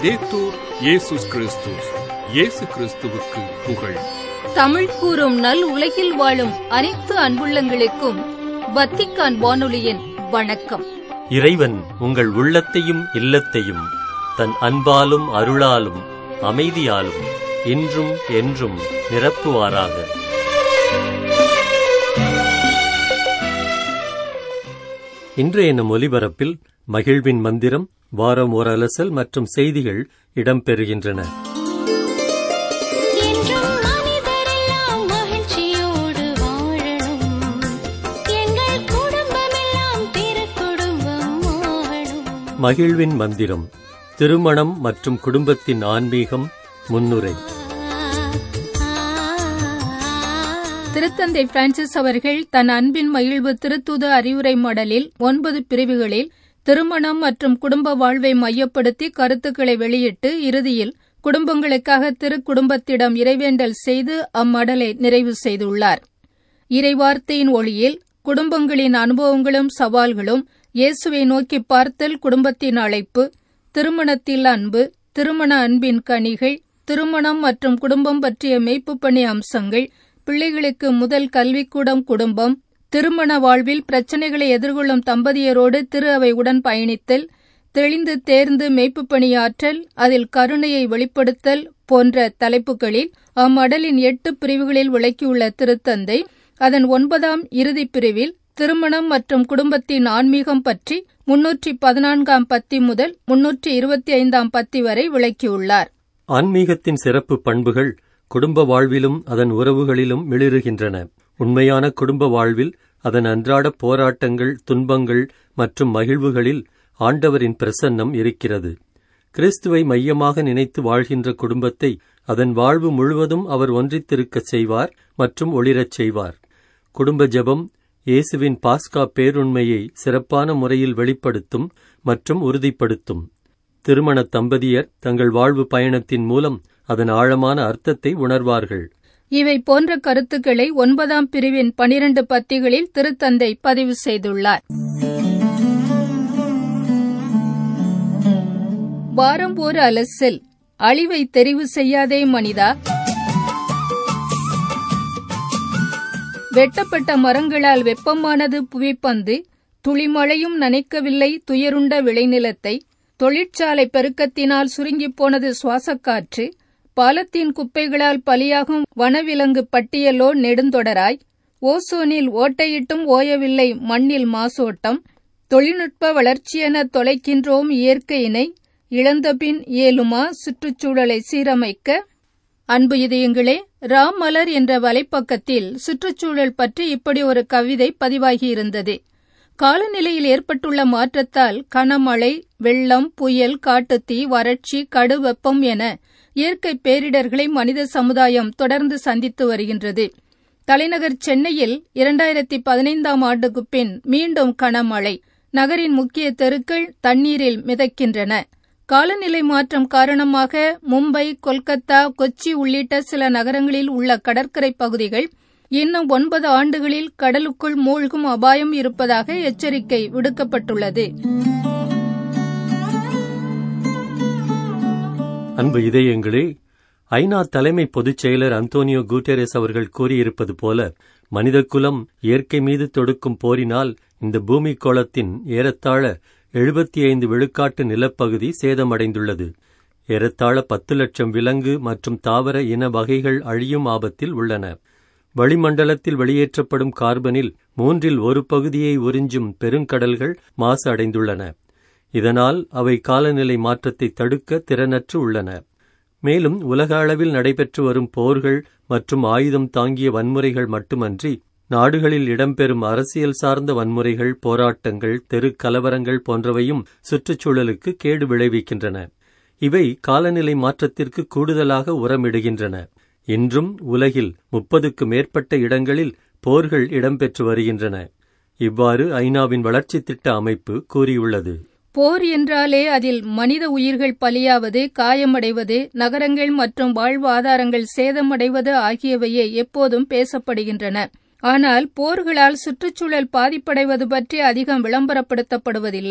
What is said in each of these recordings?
லவ்தேத்தூர் இயேசுஸ் கிறிஸ்துஸ் இயேசு கிறிஸ்துவுக்கு புகழ் தமிழ் கூறும் நல் உலகில் வாழும் அனைத்து அன்புள்ளங்களுக்கும் வத்திக்கான் வானொலியின் வணக்கம் இறைவன் உங்கள் உள்ளத்தையும் இல்லத்தையும் தன் அன்பாலும் அருளாலும் அமைதியாலும் இன்றும் என்றும் நிரப்புவாராக இன்றைய நம் ஒலிபரப்பில் மகிழ்வின் மந்திரம் வாரம் ஓர் அலசல் மற்றும் செய்திகள் இடம்பெறுகின்றன என்றும் மனிதரெல்லாம் மகிழ்ச்சியோடு வாழணும் எங்கள் குடும்பமெல்லாம் திருக்குடும்பம் ஆகணும் மகிழ்வின் மந்திரம் திருமணம் மற்றும் குடும்பத்தின் ஆன்மீகம் முன்னுரை திருத்தந்தை பிரான்சிஸ் அவர்கள் தன் அன்பின் மகிழ்வு திருத்துத அறிவுரை மடலில் ஒன்பது பிரிவுகளில் திருமணம் மற்றும் குடும்ப வாழ்வை மையப்படுத்தி கருத்துக்களை வெளியிட்டு இறுதியில் குடும்பங்களுக்காக திருக்குடும்பத்திடம் இறைவேண்டல் செய்து அம்மடலை நிறைவு செய்துள்ளார் இறைவார்த்தையின் ஒளியில் குடும்பங்களின் அனுபவங்களும் சவால்களும் இயேசுவை நோக்கி பார்த்தல் குடும்பத்தின் அழைப்பு திருமணத்தில் அன்பு திருமண அன்பின் கனிகள் திருமணம் மற்றும் குடும்பம் பற்றிய மெய்ப்புப் பணி அம்சங்கள் பிள்ளைகளுக்கு முதல் கல்விக்கூடம் குடும்பம் திருமண வாழ்வில் பிரச்சனைகளை எதிர்கொள்ளும் தம்பதியரோடு திரு அவை உடன் பயணித்தல் தெளிந்து தேர்ந்து மெய்ப்புப் பணியாற்றல் அதில் கருணையை வெளிப்படுத்தல் போன்ற தலைப்புகளில் அம்மடலின் எட்டு பிரிவுகளில் விளக்கியுள்ள திருத்தந்தை அதன் ஒன்பதாம் இறுதிப் பிரிவில் திருமணம் மற்றும் குடும்பத்தின் ஆன்மீகம் பற்றி முன்னூற்றி பதினான்காம் பத்தி முதல் முன்னூற்றி இருபத்தி ஐந்தாம் பத்தி வரை விளக்கியுள்ளார் ஆன்மீகத்தின் சிறப்பு பண்புகள் குடும்ப வாழ்விலும் அதன் உறவுகளிலும் மிளிருகின்றன உண்மையான குடும்ப வாழ்வில் அதன் அன்றாட போராட்டங்கள் துன்பங்கள் மற்றும் மகிழ்வுகளில் ஆண்டவரின் பிரசன்னம் இருக்கிறது கிறிஸ்துவை மையமாக நினைத்து வாழ்கின்ற குடும்பத்தை அதன் வாழ்வு முழுவதும் அவர் ஒன்றித்திருக்கச் செய்வார் மற்றும் ஒளிரச் செய்வார் குடும்ப ஜெபம் இயேசுவின் பாஸ்கா பேருண்மையை சிறப்பான முறையில் வெளிப்படுத்தும் மற்றும் உறுதிப்படுத்தும் திருமண தம்பதியர் தங்கள் வாழ்வு பயணத்தின் மூலம் அதன் ஆழமான அர்த்தத்தை உணர்வார்கள் இவை போன்ற கருத்துக்களை ஒன்பதாம் பிரிவின் பனிரண்டு பத்திகளில் திருத்தந்தை பதிவு செய்துள்ளார் வாரம் ஒரு அலசில் அழிவை தெரிவு செய்யாதே மனிதா வெட்டப்பட்ட மரங்களால் வெப்பமானது புவிப்பந்து துளிமழையும் நனைக்கவில்லை துயருண்ட விளைநிலத்தை தொழிற்சாலை பெருக்கத்தினால் சுருங்கிப் போனது சுவாசக்காற்று பாலத்தின் குப்பைகளால் பலியாகும் வனவிலங்கு பட்டியலோ நெடுந்தொடராய் ஓசோனில் ஓட்டையிட்டும் ஓயவில்லை மண்ணில் மாசோட்டம் தொழில்நுட்ப வளர்ச்சியென தொலைக்கின்றோம் இயற்கையினை இழந்தபின் ஏலுமா சுற்றுச்சூழலை சீரமைக்க அன்பு இதயங்களே ராமலர் என்ற வலைப்பக்கத்தில் சுற்றுச்சூழல் பற்றி இப்படி ஒரு கவிதை பதிவாகியிருந்தது காலநிலையில் ஏற்பட்டுள்ள மாற்றத்தால் கனமழை வெள்ளம் புயல் காட்டுத்தீ வறட்சி கடுவெப்பம் என இயற்கை பேரிடர்களை மனித சமுதாயம் தொடர்ந்து சந்தித்து வருகின்றது தலைநகர் சென்னையில் இரண்டாயிரத்தி பதினைந்தாம் ஆண்டுக்கு பின் மீண்டும் கனமழை நகரின் முக்கிய தெருக்கள் தண்ணீரில் மிதக்கின்றன காலநிலை மாற்றம் காரணமாக மும்பை கொல்கத்தா கொச்சி உள்ளிட்ட சில நகரங்களில் உள்ள கடற்கரை பகுதிகள் இன்னும் ஒன்பது ஆண்டுகளில் கடலுக்குள் மூழ்கும் அபாயம் இருப்பதாக எச்சரிக்கை விடுக்கப்பட்டுள்ளது அன்பு இதயங்களே ஐநா தலைமை பொதுச் செயலர் அந்தோனியோ குட்டெரஸ் அவர்கள் கூறியிருப்பது போல மனிதகுலம் இயற்கை மீது தொடுக்கும் போரினால் இந்த பூமி கோளத்தின் ஏறத்தாழ எழுபத்தி ஐந்து விழுக்காட்டு நிலப்பகுதி சேதமடைந்துள்ளது ஏறத்தாழ பத்து லட்சம் விலங்கு மற்றும் தாவர இன வகைகள் அழியும் ஆபத்தில் உள்ளன வளிமண்டலத்தில் வெளியேற்றப்படும் கார்பனில் மூன்றில் ஒரு பகுதியை உறிஞ்சும் பெருங்கடல்கள் மாசு அடைந்துள்ளன இதனால் அவை காலநிலை மாற்றத்தை தடுக்க திறனற்று உள்ளன மேலும் உலக அளவில் நடைபெற்று வரும் போர்கள் மற்றும் ஆயுதம் தாங்கிய வன்முறைகள் மட்டுமன்றி நாடுகளில் இடம்பெறும் அரசியல் சார்ந்த வன்முறைகள் போராட்டங்கள் தெரு கலவரங்கள் போன்றவையும் சுற்றுச்சூழலுக்கு கேடு விளைவிக்கின்றன இவை காலநிலை மாற்றத்திற்கு கூடுதலாக உரமிடுகின்றன இன்றும் உலகில் முப்பதுக்கு மேற்பட்ட இடங்களில் போர்கள் இடம்பெற்று வருகின்றன இவ்வாறு ஐநாவின் வளர்ச்சி திட்ட அமைப்பு கூறியுள்ளது போர் என்றாலே அதில் மனித உயிர்கள் பலியாவது காயமடைவது நகரங்கள் மற்றும் வாழ்வாதாரங்கள் சேதமடைவது ஆகியவையே எப்போதும் பேசப்படுகின்றன ஆனால் போர்களால் சுற்றுச்சூழல் பாதிப்படைவது பற்றி அதிகம் விளம்பரப்படுத்தப்படுவதில்லை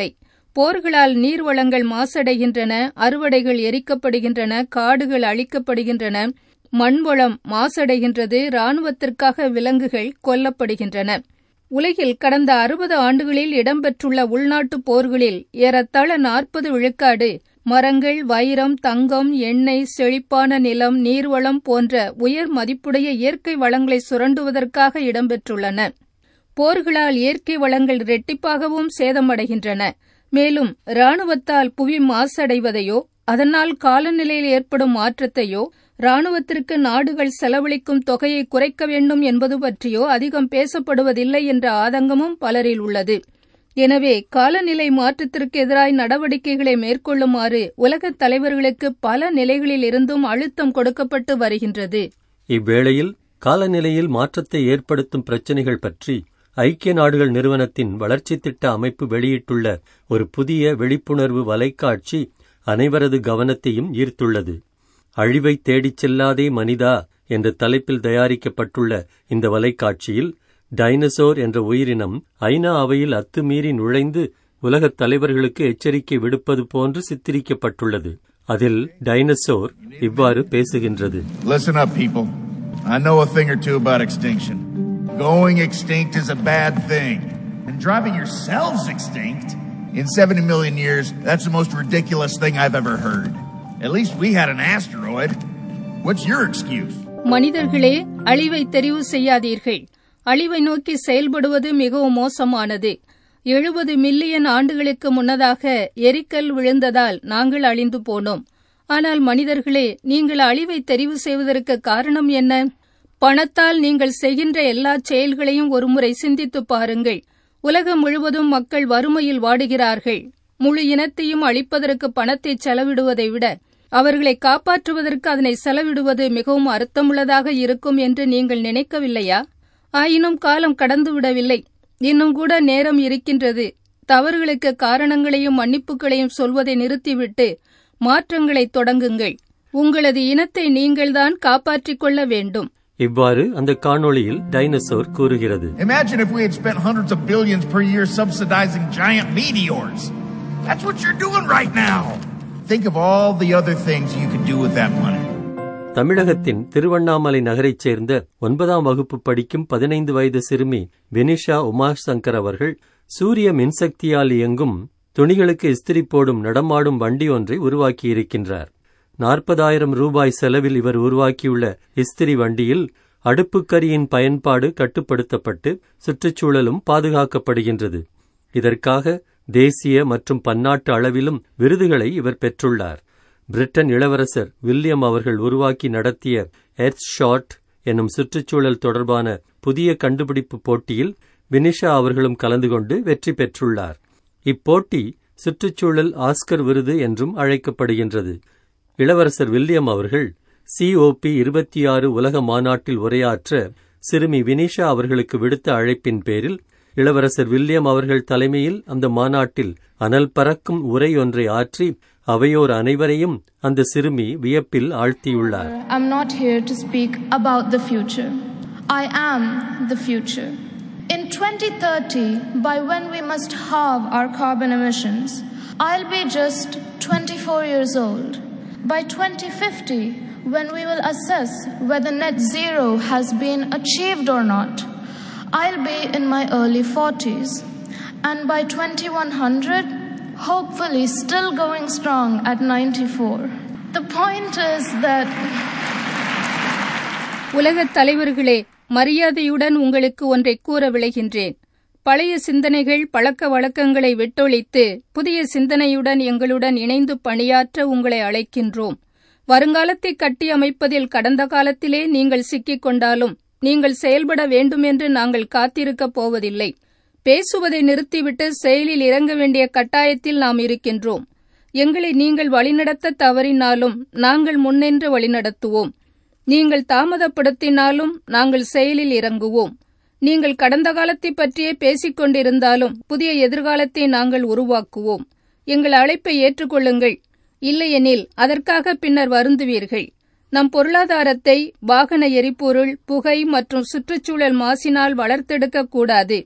போர்களால் நீர்வளங்கள் மாசடைகின்றன அறுவடைகள் எரிக்கப்படுகின்றன காடுகள் அழிக்கப்படுகின்றன மண்வளம் மாசடைகின்றது இராணுவத்திற்காக விலங்குகள் கொல்லப்படுகின்றன உலகில் கடந்த அறுபது ஆண்டுகளில் இடம்பெற்றுள்ள உள்நாட்டுப் போர்களில் ஏறத்தாழ நாற்பது விழுக்காடு மரங்கள் வைரம் தங்கம் எண்ணெய் செழிப்பான நிலம் நீர்வளம் போன்ற உயர் மதிப்புடைய இயற்கை வளங்களை சுரண்டுவதற்காக இடம்பெற்றுள்ளன போர்களால் இயற்கை வளங்கள் இரட்டிப்பாகவும் சேதமடைகின்றன மேலும் இராணுவத்தால் புவி மாசடைவதையோ அதனால் காலநிலையில் ஏற்படும் மாற்றத்தையோ இராணுவத்திற்கு நாடுகள் செலவழிக்கும் தொகையை குறைக்க வேண்டும் என்பது பற்றியோ அதிகம் பேசப்படுவதில்லை என்ற ஆதங்கமும் பலரில் உள்ளது எனவே காலநிலை மாற்றத்திற்கு எதிராய் நடவடிக்கைகளை மேற்கொள்ளுமாறு உலகத் தலைவர்களுக்கு பல நிலைகளில் இருந்தும் அழுத்தம் கொடுக்கப்பட்டு வருகின்றது இவ்வேளையில் காலநிலையில் மாற்றத்தை ஏற்படுத்தும் பிரச்சினைகள் பற்றி ஐக்கிய நாடுகள் நிறுவனத்தின் வளர்ச்சி திட்ட அமைப்பு வெளியிட்டுள்ள ஒரு புதிய விழிப்புணர்வு வலைக்காட்சி அனைவரது கவனத்தையும் ஈர்த்துள்ளது அழிவை தேடிச் செல்லாதே மனிதா என்ற தலைப்பில் தயாரிக்கப்பட்டுள்ள இந்த வலைக்காட்சியில் டைனசோர் என்ற உயிரினம் ஐநா அவையில் அத்துமீறி நுழைந்து உலகத் தலைவர்களுக்கு எச்சரிக்கை விடுப்பது போன்று சித்தரிக்கப்பட்டுள்ளது அதில் டைனசோர் இவ்வாறு பேசுகின்றது Listen up, people. I know a thing or two about extinction. Going extinct is a bad thing. And driving yourselves extinct in 70 million years, that's the most ridiculous thing I've ever heard. At least we had an asteroid. What's your excuse? மனிதர்களே அழிவை தெரிவு செய்யாதீர்கள் அழிவை நோக்கி செயல்படுவது மிகவும் மோசமானது எழுபது மில்லியன் ஆண்டுகளுக்கு முன்னதாக எரிக்கல் விழுந்ததால் நாங்கள் அழிந்து போனோம் ஆனால் மனிதர்களே நீங்கள் அழிவை தெரிவு செய்வதற்கு காரணம் என்ன பணத்தால் நீங்கள் செய்கின்ற எல்லா செயல்களையும் ஒருமுறை சிந்தித்துப் பாருங்கள் உலகம் முழுவதும் மக்கள் வறுமையில் வாடுகிறார்கள் முழு இனத்தையும் அழிப்பதற்கு பணத்தை செலவிடுவதை விட அவர்களை காப்பாற்றுவதற்கு அதனை செலவிடுவது மிகவும் அர்த்தமுள்ளதாக இருக்கும் என்று நீங்கள் நினைக்கவில்லையா ஆயினும் காலம் கடந்துவிடவில்லை இன்னும் கூட நேரம் இருக்கின்றது தவறுகளுக்கு காரணங்களையும் மன்னிப்புகளையும் சொல்வதை நிறுத்திவிட்டு மாற்றங்களை தொடங்குங்கள் உங்களது இனத்தை நீங்கள்தான் காப்பாற்றிக் கொள்ள வேண்டும் இவ்வாறு அந்த காணொளியில் டைனசோர் கூறுகிறது Imagine if we had spent hundreds of billions per year subsidizing giant meteors. That's what you're doing right now. Think of all the other things you could do with that money. தமிழகத்தின் திருவண்ணாமலை நகரைச் சேர்ந்த ஒன்பதாம் வகுப்பு படிக்கும் பதினைந்து வயது சிறுமி வினிஷா உமாசங்கர் அவர்கள் சூரிய மின்சக்தியால் இயங்கும் துணிகளுக்கு இஸ்திரி போடும் நடமாடும் வண்டி ஒன்றை உருவாக்கியிருக்கின்றார் நாற்பதாயிரம் ரூபாய் செலவில் இவர் உருவாக்கியுள்ள இஸ்திரி வண்டியில் அடுப்புக்கரியின் பயன்பாடு கட்டுப்படுத்தப்பட்டு சுற்றுச்சூழலும் பாதுகாக்கப்படுகின்றது இதற்காக தேசிய மற்றும் பன்னாட்டு அளவிலும் விருதுகளை இவர் பெற்றுள்ளார் பிரிட்டன் இளவரசர் வில்லியம் அவர்கள் உருவாக்கி நடத்திய எர்த் ஷாட் என்னும் சுற்றுச்சூழல் தொடர்பான புதிய கண்டுபிடிப்பு போட்டியில் வினிஷா அவர்களும் கலந்து கொண்டு வெற்றி பெற்றுள்ளார் இப்போட்டி சுற்றுச்சூழல் ஆஸ்கர் விருது என்றும் அழைக்கப்படுகின்றது இளவரசர் வில்லியம் அவர்கள் சிஓபி இருபத்தி ஆறு உலக மாநாட்டில் உரையாற்ற சிறுமி வினிஷா அவர்களுக்கு விடுத்த அழைப்பின் பேரில் இளவரசர் வில்லியம் அவர்கள் தலைமையில் அந்த மாநாட்டில் அனல் பறக்கும் உரை ஒன்றை ஆற்றி அவையோர் அனைவரையும் அந்த சிறுமி வியப்பில் ஆழ்த்தியுள்ளார் I'm not here to speak about the future. I am the future. In 2030, by when we must halve our carbon emissions, I'll be just 24 years old. By 2050, when we will assess whether net zero has been achieved or not, I'll be in my early 40s. And by 2100, hopefully still going strong at 94. The point is that உலகத் தலைவர்களே மரியாதையுடன் உங்களுக்கு ஒன்றை கூற விளைகின்றேன் பழைய சிந்தனைகள் பழக்க வழக்கங்களை விட்டொழித்து புதிய சிந்தனையுடன் எங்களுடன் இணைந்து பணியாற்ற உங்களை அழைக்கின்றோம் வருங்காலத்தை கட்டி அமைப்பதில் கடந்த காலத்திலே நீங்கள் சிக்கிக் கொண்டாலும் நீங்கள் செயல்பட வேண்டுமென்று நாங்கள் காத்திருக்கப் போவதில்லை பேசுவதை நிறுத்திவிட்டு செயலில் இறங்க வேண்டிய கட்டாயத்தில் நாம் இருக்கின்றோம் எங்களை நீங்கள் வழிநடத்த தவறினாலும் நாங்கள் முன்னின்று வழிநடத்துவோம் நீங்கள் தாமதப்படுத்தினாலும் நாங்கள் செயலில் இறங்குவோம் நீங்கள் கடந்த காலத்தை பற்றியே பேசிக் கொண்டிருந்தாலும் புதிய எதிர்காலத்தை நாங்கள் உருவாக்குவோம் எங்கள் அழைப்பை ஏற்றுக்கொள்ளுங்கள் இல்லையெனில் அதற்காக பின்னர் வருந்துவீர்கள் நம் பொருளாதாரத்தை வாகன எரிபொருள் புகை மற்றும் சுற்றுச்சூழல் மாசினால் வளர்த்தெடுக்க கூடாது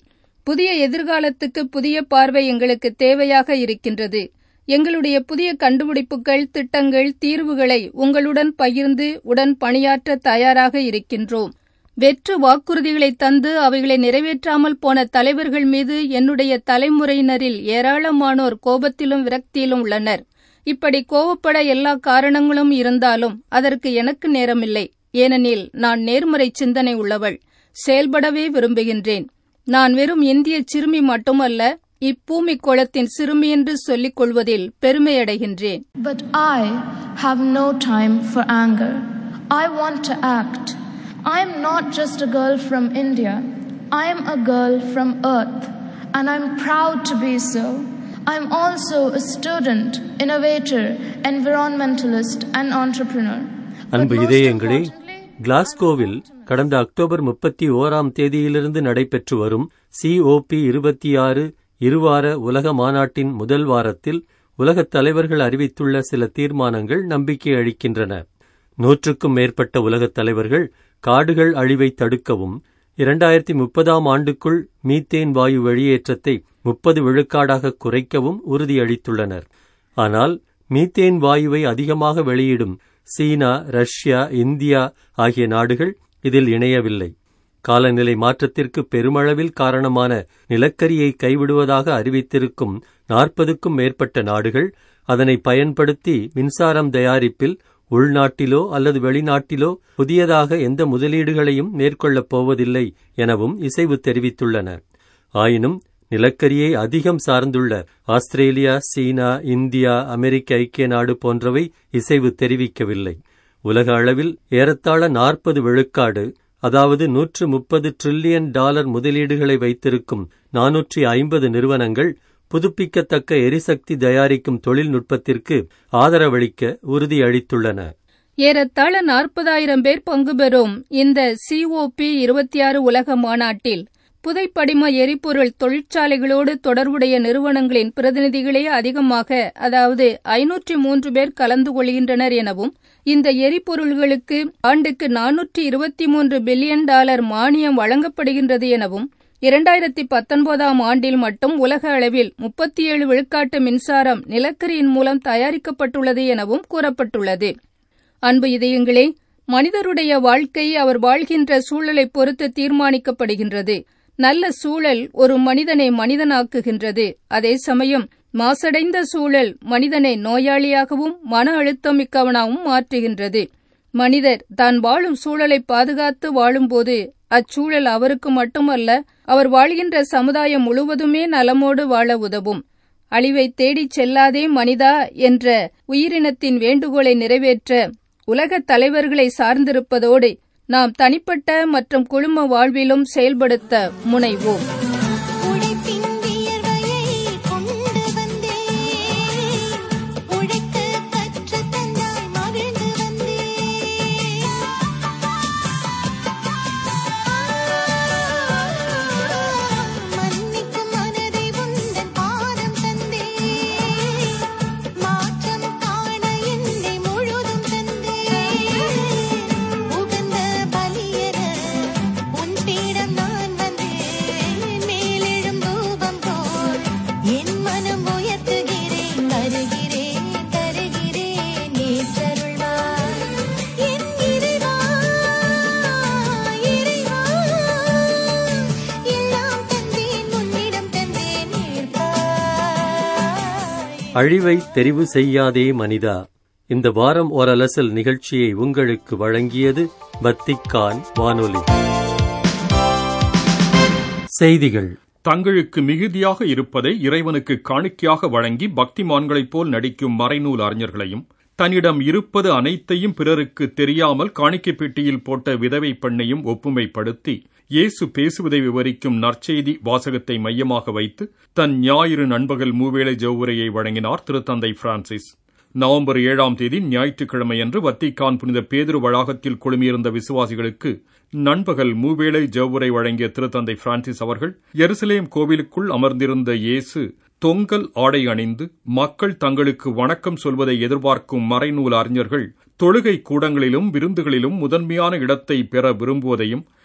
புதிய எதிர்காலத்துக்கு புதிய பார்வை எங்களுக்கு தேவையாக இருக்கின்றது எங்களுடைய புதிய கண்டுபிடிப்புகள் திட்டங்கள் தீர்வுகளை உங்களுடன் பகிர்ந்து உடன் பணியாற்ற தயாராக இருக்கின்றோம் வெற்று வாக்குறுதிகளை தந்து அவைகளை நிறைவேற்றாமல் போன தலைவர்கள் மீது என்னுடைய தலைமுறையினரில் ஏராளமானோர் கோபத்திலும் விரக்தியிலும் உள்ளனர் இப்படி கோவப்பட எல்லா காரணங்களும் இருந்தாலும் அதற்கு எனக்கு நேரமில்லை ஏனெனில் நான் நேர்மறை சிந்தனை உள்ளவள் செயல்படவே விரும்புகின்றேன் நான் வெறும் இந்திய சிறுமி மட்டுமல்ல இப்பூமி கோளத்தின் சிறுமி என்று சொல்லிக் கொள்வதில் பெருமையடைகின்றேன் But I have no time for anger. I want to act. I am not just a girl from India. I am a girl from Earth, and I'm proud to be so. I'm also a student, innovator, environmentalist, and entrepreneur. But அன்பு most இதயங்களே importantly, கிளாஸ்கோவில் கடந்த October முப்பத்தி ஓராம் தேதியிலிருந்து நடைபெற்று வரும் COP இருபத்தி ஆறு இருவார உலக மாநாட்டின் முதல் வாரத்தில் உலகத் தலைவர்கள் அறிவித்துள்ள சில தீர்மானங்கள் நம்பிக்கை அளிக்கின்றன நூற்றுக்கும் மேற்பட்ட உலகத் தலைவர்கள் காடுகள் அழிவை தடுக்கவும் இரண்டாயிரத்தி முப்பதாம் ஆண்டுக்குள் மீத்தேன் வாயு வெளியேற்றத்தை முப்பது விழுக்காடாக குறைக்கவும் உறுதியளித்துள்ளனர் ஆனால் மீத்தேன் வாயுவை அதிகமாக வெளியிடும் சீனா ரஷ்யா இந்தியா ஆகிய நாடுகள் இதில் இணையவில்லை காலநிலை மாற்றத்திற்கு பெருமளவில் காரணமான நிலக்கரியை கைவிடுவதாக அறிவித்திருக்கும் நாற்பதுக்கும் மேற்பட்ட நாடுகள் அதனை பயன்படுத்தி மின்சாரம் தயாரிப்பில் உள்நாட்டிலோ அல்லது வெளிநாட்டிலோ புதியதாக எந்த முதலீடுகளையும் மேற்கொள்ளப் போவதில்லை எனவும் இசைவு தெரிவித்துள்ளன ஆயினும் நிலக்கரியை அதிகம் சார்ந்துள்ள ஆஸ்திரேலியா சீனா இந்தியா அமெரிக்க ஐக்கிய நாடு போன்றவை இசைவு தெரிவிக்கவில்லை உலக அளவில் ஏறத்தாழ நாற்பது விழுக்காடு அதாவது நூற்று முப்பது டிரில்லியன் டாலர் முதலீடுகளை வைத்திருக்கும் நானூற்றி ஐம்பது நிறுவனங்கள் புதுப்பிக்கத்தக்க எரிசக்தி தயாரிக்கும் தொழில்நுட்பத்திற்கு ஆதரவளிக்க உறுதியளித்துள்ளன ஏறத்தாழ நாற்பதாயிரம் பேர் பங்கு பெறும் இந்த சிஓபி இருபத்தி ஆறு உலக மாநாட்டில் புதைப்படிம எரிபொருள் தொழிற்சாலைகளோடு தொடர்புடைய நிறுவனங்களின் பிரதிநிதிகளே அதிகமாக அதாவது ஐநூற்றி மூன்று பேர் கலந்து கொள்கின்றனர் எனவும் இந்த எரிபொருள்களுக்கு ஆண்டுக்கு நானூற்றி இருபத்தி மூன்று பில்லியன் டாலர் மானியம் வழங்கப்படுகின்றது எனவும் இரண்டாயிரத்தி பத்தொன்பதாம் ஆண்டில் மட்டும் உலக அளவில் முப்பத்தி ஏழு விழுக்காட்டு மின்சாரம் நிலக்கரியின் மூலம் தயாரிக்கப்பட்டுள்ளது எனவும் கூறப்பட்டுள்ளது அன்பு இதயங்களே மனிதருடைய வாழ்க்கை அவர் வாழ்கின்ற சூழலை பொறுத்து தீர்மானிக்கப்படுகின்றது நல்ல சூழல் ஒரு மனிதனை மனிதனாக்குகின்றது அதே சமயம் மாசடைந்த சூழல் மனிதனை நோயாளியாகவும் மன அழுத்தமிக்கவனாகவும் மாற்றுகின்றது மனிதர் தான் வாழும் சூழலை பாதுகாத்து வாழும்போது அச்சூழல் அவருக்கு மட்டுமல்ல அவர் வாழ்கின்ற சமுதாயம் முழுவதுமே நலமோடு வாழ உதவும் அழிவை தேடிச் செல்லாதே மனிதா என்ற உயிரினத்தின் வேண்டுகோளை நிறைவேற்ற உலகத் தலைவர்களை சார்ந்திருப்பதோடு நாம் தனிப்பட்ட மற்றும் குழும வாழ்விலும் செயல்படுத்த முனைவோம் உழைப்பின் வியர்வையை கொண்டு வந்தேன் உழைக்க கற்று தந்தாய் மகிழ்ந்து வந்தேன் மன்னிக்கும் மனதை உந்தன் பாதம் தந்தேன் மாற்றம் காண என்னை முழுதும் தந்தேன் உகந்த பலியர உன் பீடம் நான் வந்தேன் மேலெழும் தூபம் போல் என் மனம் உயர்த்துகிறேன் தருகிறேன் தருகிறேன் நேற்றருள்வாய் என் இறைவா இறைவா எல்லாம் தந்தேன் உன்னிடம் தந்தேன் ஏற்பாய் அழிவை தெரிவு செய்யாதே மனிதா இந்த வாரம் ஓரலசல் நிகழ்ச்சியை உங்களுக்கு வழங்கியது பத்திக்கான் வானொலி செய்திகள் தங்களுக்கு மிகுதியாக இருப்பதை இறைவனுக்கு காணிக்கையாக வழங்கி பக்திமான்களைப் போல் நடிக்கும் மறைநூல் அறிஞர்களையும் தன்னிடம் இருப்பது அனைத்தையும் பிறருக்கு தெரியாமல் காணிக்கை பெட்டியில் போட்ட விதவை பெண்ணையும் ஒப்புமைப்படுத்தி இயேசு பேசுவதை விவரிக்கும் நற்செய்தி வாசகத்தை மையமாக வைத்து தன் ஞாயிறு நண்பகல் மூவேளை ஜவுரையை வழங்கினார் திருத்தந்தை பிரான்சிஸ் நவம்பர் ஏழாம் தேதி ஞாயிற்றுக்கிழமையன்று வத்திக்கான் புனித பேதுரு வளாகத்தில் குழுமியிருந்த விசுவாசிகளுக்கு நண்பகல் மூவேளை ஜவுரை வழங்கிய திருத்தந்தை பிரான்சிஸ் அவர்கள் எருசலேம் கோவிலுக்குள் அமர்ந்திருந்த இயேசு தொங்கல் ஆடை அணிந்து மக்கள் தங்களுக்கு வணக்கம் சொல்வதை எதிர்பார்க்கும் மறைநூல் அறிஞர்கள் தொழுகை கூடங்களிலும் விருந்துகளிலும் முதன்மையான இடத்தை பெற விரும்புவதையும்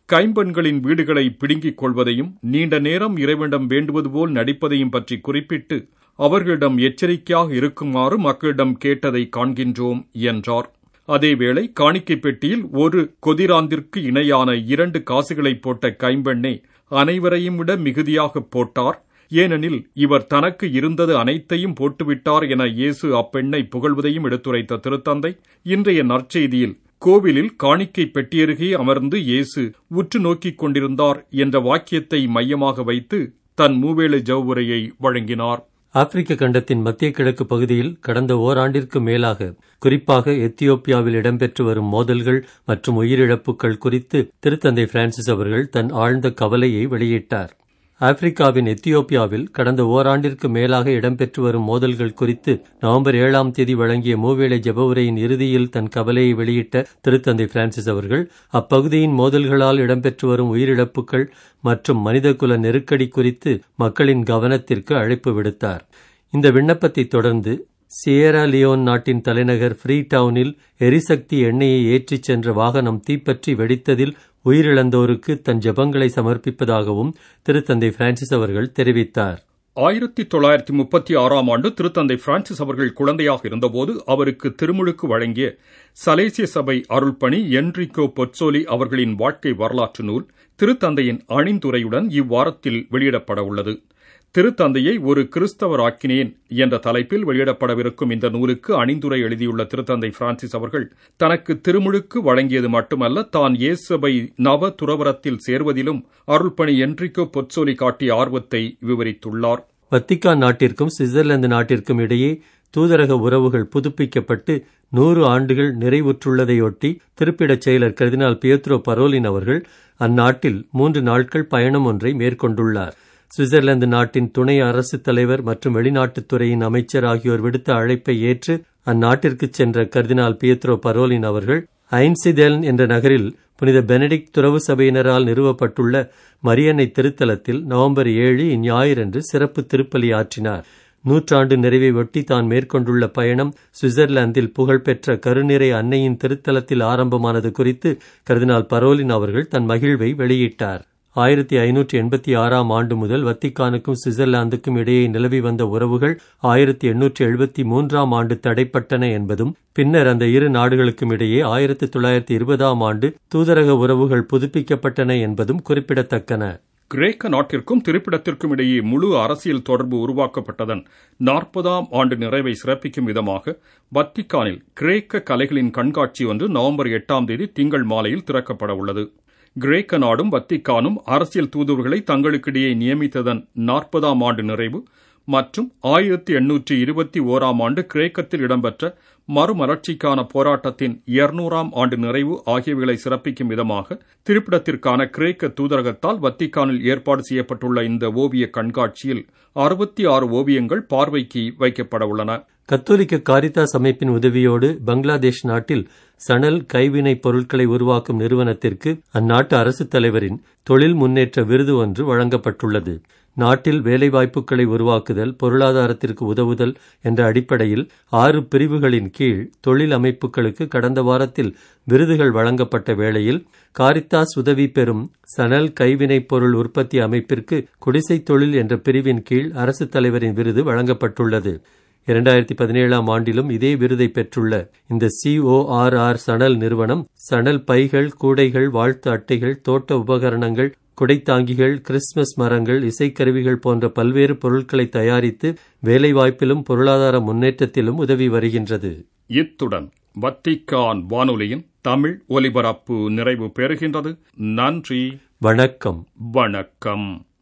கைம்பெண்களின் வீடுகளை பிடுங்கிக் கொள்வதையும் நீண்ட நேரம் இறைவனிடம் வேண்டுவது போல் நடிப்பதையும் பற்றி குறிப்பிட்டு அவர்களிடம் எச்சரிக்கையாக இருக்குமாறு மக்களிடம் கேட்டதை காண்கின்றோம் என்றார் அதேவேளை காணிக்கை பெட்டியில் ஒரு கொதிராந்திற்கு இணையான இரண்டு காசுகளை போட்ட கைம்பெண்ணை அனைவரையும் விட மிகுதியாக போட்டார் ஏனெனில் இவர் தனக்கு இருந்தது அனைத்தையும் போட்டுவிட்டார் என இயேசு அப்பெண்ணை புகழ்வதையும் எடுத்துரைத்த திருத்தந்தை இன்றைய நற்செய்தியில் கோவிலில் காணிக்கை பெட்டியருகே அமர்ந்து இயேசு உற்று நோக்கிக் கொண்டிருந்தார் என்ற வாக்கியத்தை மையமாக வைத்து தன் மூவேளை ஜவுரையை வழங்கினார் ஆப்பிரிக்க கண்டத்தின் மத்திய கிழக்கு பகுதியில் கடந்த ஓராண்டிற்கு மேலாக குறிப்பாக எத்தியோப்பியாவில் இடம்பெற்று வரும் மோதல்கள் மற்றும் உயிரிழப்புகள் குறித்து திருத்தந்தை பிரான்சிஸ் அவர்கள் தன் ஆழ்ந்த கவலையை வெளியிட்டார் ஆப்பிரிக்காவின் எத்தியோப்பியாவில் கடந்த ஓராண்டிற்கு மேலாக இடம்பெற்று வரும் மோதல்கள் குறித்து நவம்பர் ஏழாம் தேதி வழங்கிய மூவேளை ஜபவுரையின் இறுதியில் தன் கவலையை வெளியிட்ட திருத்தந்தை பிரான்சிஸ் அவர்கள் அப்பகுதியின் மோதல்களால் இடம்பெற்று வரும் உயிரிழப்புகள் மற்றும் மனிதகுல நெருக்கடி குறித்து மக்களின் கவனத்திற்கு அழைப்பு விடுத்தார் இந்த விண்ணப்பத்தை தொடர்ந்து சியரா லியோன் நாட்டின் தலைநகர் ஃப்ரீ டவுனில் எரிசக்தி எண்ணெயை ஏற்றிச் சென்ற வாகனம் தீப்பற்றி வெடித்ததில் உயிரிழந்தோருக்கு தன் ஜெபங்களை சமர்ப்பிப்பதாகவும் திருத்தந்தை பிரான்சிஸ் அவர்கள் தெரிவித்தார் ஆயிரத்தி தொள்ளாயிரத்தி முப்பத்தி ஆறாம் ஆண்டு திருத்தந்தை பிரான்சிஸ் அவர்கள் குழந்தையாக இருந்தபோது அவருக்கு திருமுழுக்கு வழங்கிய சலேசிய சபை அருள்பணி என்ரிகோ பொட்சோலி அவர்களின் வாழ்க்கை வரலாற்று நூல் திருத்தந்தையின் அணிந்துரையுடன் இவ்வாரத்தில் வெளியிடப்பட உள்ளது திருத்தந்தையை ஒரு கிறிஸ்தவராக்கினேன் என்ற தலைப்பில் வெளியிடப்படவிருக்கும் இந்த நூலுக்கு அணிந்துரை எழுதியுள்ள திருத்தந்தை பிரான்சிஸ் அவர்கள் தனக்கு திருமுழுக்கு வழங்கியது மட்டுமல்ல தான் இயேசபை நவ துறவரத்தில் சேர்வதிலும் அருள்பணி என்ரிகோ பொற்சோலி காட்டிய ஆர்வத்தை விவரித்துள்ளார் வத்திக்கான் நாட்டிற்கும் சுவிட்சர்லாந்து நாட்டிற்கும் இடையே தூதரக உறவுகள் புதுப்பிக்கப்பட்டு நூறு ஆண்டுகள் நிறைவுற்றுள்ளதையொட்டி திருப்பிடச் செயலர் கர்தினால் பியத்ரோ பரோலின் அவர்கள் அந்நாட்டில் மூன்று நாட்கள் பயணம் ஒன்றை மேற்கொண்டுள்ளார் சுவிட்சர்லாந்து நாட்டின் துணை அரசுத் தலைவர் மற்றும் வெளிநாட்டுத் துறையின் அமைச்சர் ஆகியோர் விடுத்த அழைப்பை ஏற்று அந்நாட்டிற்கு சென்ற கர்தினால் பியத்ரோ பரோலின் அவர்கள் ஐன்சிதெல்ன் என்ற நகரில் புனித பெனடிக்ட் துறவு சபையினரால் நிறுவப்பட்டுள்ள மரியன்னை திருத்தலத்தில் நவம்பர் ஏழு இஞ்ஞாயிறன்று சிறப்பு திருப்பலி ஆற்றினார் நூற்றாண்டு நிறைவை ஒட்டி தான் மேற்கொண்டுள்ள பயணம் சுவிட்சர்லாந்தில் புகழ்பெற்ற கருநிறை அன்னையின் திருத்தலத்தில் ஆரம்பமானது குறித்து கர்தினால் பரோலின் அவர்கள் தன் மகிழ்வை வெளியிட்டார் ஆயிரத்தி ஐநூற்றி எண்பத்தி ஆறாம் ஆண்டு முதல் வத்திக்கானுக்கும் சுவிட்சர்லாந்துக்கும் இடையே நிலவி வந்த உறவுகள் ஆயிரத்தி எண்ணூற்றி எழுபத்தி மூன்றாம் ஆண்டு தடைப்பட்டன என்பதும் பின்னர் அந்த இரு நாடுகளுக்கும் இடையே ஆயிரத்தி தொள்ளாயிரத்தி இருபதாம் ஆண்டு தூதரக உறவுகள் புதுப்பிக்கப்பட்டன என்பதும் குறிப்பிடத்தக்கன கிரேக்க நாட்டிற்கும் திருப்பிடத்திற்கும் இடையே முழு அரசியல் தொடர்பு உருவாக்கப்பட்டதன் நாற்பதாம் ஆண்டு நிறைவை சிறப்பிக்கும் விதமாக வத்திக்கானில் கிரேக்க கலைகளின் கண்காட்சி ஒன்று நவம்பர் எட்டாம் தேதி திங்கள் மாலையில் திறக்கப்பட உள்ளது கிரேக்க நாடும் வத்திக்கானும் அரசியல் தூதுவர்களை தங்களுக்கிடையே நியமித்ததன் நாற்பதாம் ஆண்டு நிறைவு மற்றும் ஆயிரத்தி எண்ணூற்றி இருபத்தி ஓராம் ஆண்டு கிரேக்கத்தில் இடம்பெற்ற மறுமலர்ச்சிக்கான போராட்டத்தின் இருநூறாம் ஆண்டு நிறைவு ஆகியவைகளை சிறப்பிக்கும் விதமாக திருப்பிடத்திற்கான கிரேக்க தூதரகத்தால் வத்திக்கானில் ஏற்பாடு செய்யப்பட்டுள்ள இந்த ஓவிய கண்காட்சியில் அறுபத்தி ஆறு ஓவியங்கள் பார்வைக்கு வைக்கப்பட உள்ளன கத்தோலிக்க காரிதாஸ் அமைப்பின் உதவியோடு பங்களாதேஷ் நாட்டில் சணல் கைவினைப் பொருட்களை உருவாக்கும் நிறுவனத்திற்கு அந்நாட்டு அரசுத் தலைவரின் தொழில் முன்னேற்ற விருது ஒன்று வழங்கப்பட்டுள்ளது நாட்டில் வேலைவாய்ப்புகளை உருவாக்குதல் பொருளாதாரத்திற்கு உதவுதல் என்ற அடிப்படையில் ஆறு பிரிவுகளின் கீழ் தொழில் அமைப்புகளுக்கு கடந்த வாரத்தில் விருதுகள் வழங்கப்பட்ட வேளையில் காரித்தாஸ் உதவி பெறும் சணல் கைவினைப் பொருள் உற்பத்தி அமைப்பிற்கு குடிசை தொழில் என்ற பிரிவின் கீழ் அரசுத் தலைவரின் விருது வழங்கப்பட்டுள்ளது இரண்டாயிரத்தி பதினேழாம் ஆண்டிலும் இதே விருதை பெற்றுள்ள இந்த சிஓஆர்ஆர் சணல் நிறுவனம் சணல் பைகள் கூடைகள் வாழ்த்து அட்டைகள் தோட்ட உபகரணங்கள் குடைத்தாங்கிகள் கிறிஸ்துமஸ் மரங்கள் இசைக்கருவிகள் போன்ற பல்வேறு பொருட்களை தயாரித்து வேலைவாய்ப்பிலும் பொருளாதார முன்னேற்றத்திலும் உதவி வருகின்றது இத்துடன் வத்திக்கான் வானொலியின் தமிழ் ஒலிபரப்பு நிறைவு பெறுகின்றது நன்றி வணக்கம் வணக்கம்